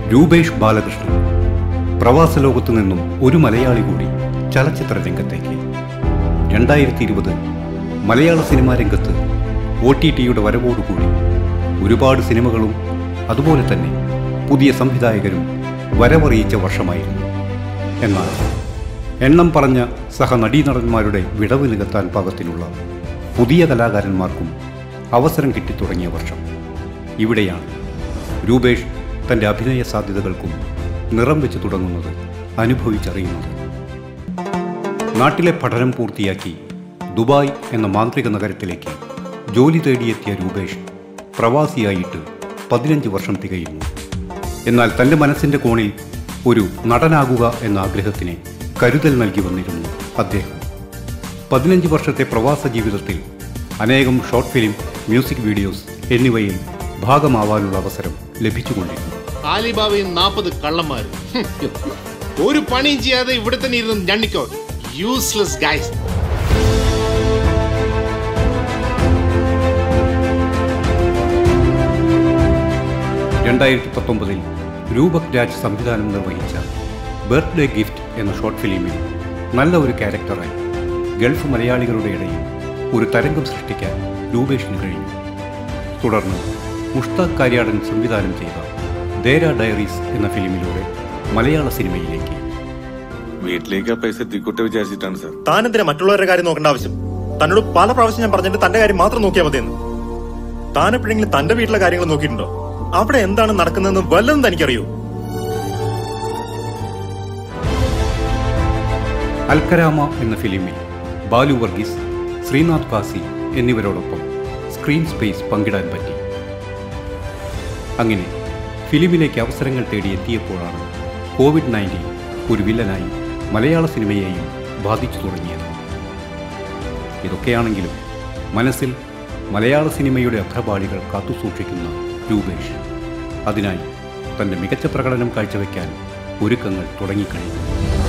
രൂപേഷ് ബാലകൃഷ്ണൻ പ്രവാസ ലോകത്തു നിന്നും ഒരു മലയാളി കൂടി ചലച്ചിത്ര രംഗത്തേക്ക് രണ്ടായിരത്തി ഇരുപത് മലയാള സിനിമാ രംഗത്ത് ഒ ടി ടിയുടെ വരവോടുകൂടി ഒരുപാട് സിനിമകളും അതുപോലെ തന്നെ പുതിയ സംവിധായകരും വരവറിയിച്ച വർഷമായിരുന്നു എന്നാൽ എണ്ണം പറഞ്ഞ സഹനടീനടന്മാരുടെ വിടവ് നികത്താൻ പാകത്തിനുള്ള പുതിയ കലാകാരന്മാർക്കും അവസരം കിട്ടിത്തുടങ്ങിയ വർഷം ഇവിടെയാണ് രൂപേഷ് തൻ്റെ അഭിനയ സാധ്യതകൾക്കും നിറം വെച്ച് തുടങ്ങുന്നത് അനുഭവിച്ചറിയുന്നത് നാട്ടിലെ പഠനം പൂർത്തിയാക്കി ദുബായ് എന്ന മാന്ത്രിക നഗരത്തിലേക്ക് ജോലി തേടിയെത്തിയ രൂപേഷ് പ്രവാസിയായിട്ട് പതിനഞ്ച് വർഷം തികയുന്നു എന്നാൽ തൻ്റെ മനസ്സിൻ്റെ കോണിൽ ഒരു നടനാകുക എന്ന ആഗ്രഹത്തിന് കരുതൽ നൽകി വന്നിരുന്നു അദ്ദേഹം പതിനഞ്ച് വർഷത്തെ പ്രവാസ ജീവിതത്തിൽ അനേകം ഷോർട്ട് ഫിലിം മ്യൂസിക് വീഡിയോസ് എന്നിവയിൽ ഭാഗമാവാനുള്ള അവസരം ലഭിച്ചുകൊണ്ടിരുന്നു ആലിബാബയും നാൽപ്പത് കള്ളന്മാരും ഹും. ഒരു പണിയും ചെയ്യാതെ ഇവിടെ തന്നെ ഇരുന്ന് ഞണ്ണിക്കോ യൂസ്ലെസ് ഗൈസ് രണ്ടായിരത്തി പത്തൊമ്പതിൽ രൂപക് രാജ് സംവിധാനം നിർവഹിച്ച ബർത്ത്ഡേ ഗിഫ്റ്റ് എന്ന ഷോർട്ട് ഫിലിമിൽ നല്ല ഒരു ക്യാരക്ടറായി ഗൾഫ് മലയാളികളുടെ ഇടയിൽ ഒരു തരംഗം സൃഷ്ടിക്കാൻ രൂപേഷിന് കഴിഞ്ഞു തുടർന്ന് മുഷ്താഖ് കാര്യാടൻ സംവിധാനം ചെയ്ത ദേര ഡയറീസ് എന്ന ഫിലിമിലൂടെ മലയാള സിനിമയിലേക്ക് വീട്ടിലേക്ക് ആ പൈസ എത്തിക്കോട്ടെ വിചാരിച്ചിട്ടാണ് സാർ താൻ എന്തിനാ മറ്റുള്ളവരുടെ കാര്യം നോക്കേണ്ട ആവശ്യം തന്നോട് പല പ്രാവശ്യം ഞാൻ പറഞ്ഞിട്ട് തന്റെ കാര്യം മാത്രം നോക്കിയാൽ മതിയെന്ന് താൻ എപ്പോഴെങ്കിലും തന്റെ വീട്ടിലെ കാര്യങ്ങൾ നോക്കിയിട്ടുണ്ടോ അവിടെ എന്താണ് നടക്കുന്നതെന്ന് വല്ലതും തനിക്കറിയോ അൽക്കരാമ എന്ന ഫിലിമിൽ ബാലു വർഗീസ് ശ്രീനാഥ് കാസി എന്നിവരോടൊപ്പം സ്ക്രീൻ സ്പേസ് പങ്കിടാൻ പറ്റി അങ്ങനെ ഫിലിമിലേക്ക് അവസരങ്ങൾ തേടി എത്തിയപ്പോഴാണ് കോവിഡ് നയൻറ്റീൻ ഒരു വില്ലനായി മലയാള സിനിമയെയും ബാധിച്ചു തുടങ്ങിയത് ഇതൊക്കെയാണെങ്കിലും മനസ്സിൽ മലയാള സിനിമയുടെ അഗ്രപാളികൾ കാത്തുസൂക്ഷിക്കുന്ന രൂപേഷ് അതിനായി തൻ്റെ മികച്ച പ്രകടനം കാഴ്ചവെക്കാൻ ഒരുക്കങ്ങൾ തുടങ്ങിക്കഴിഞ്ഞു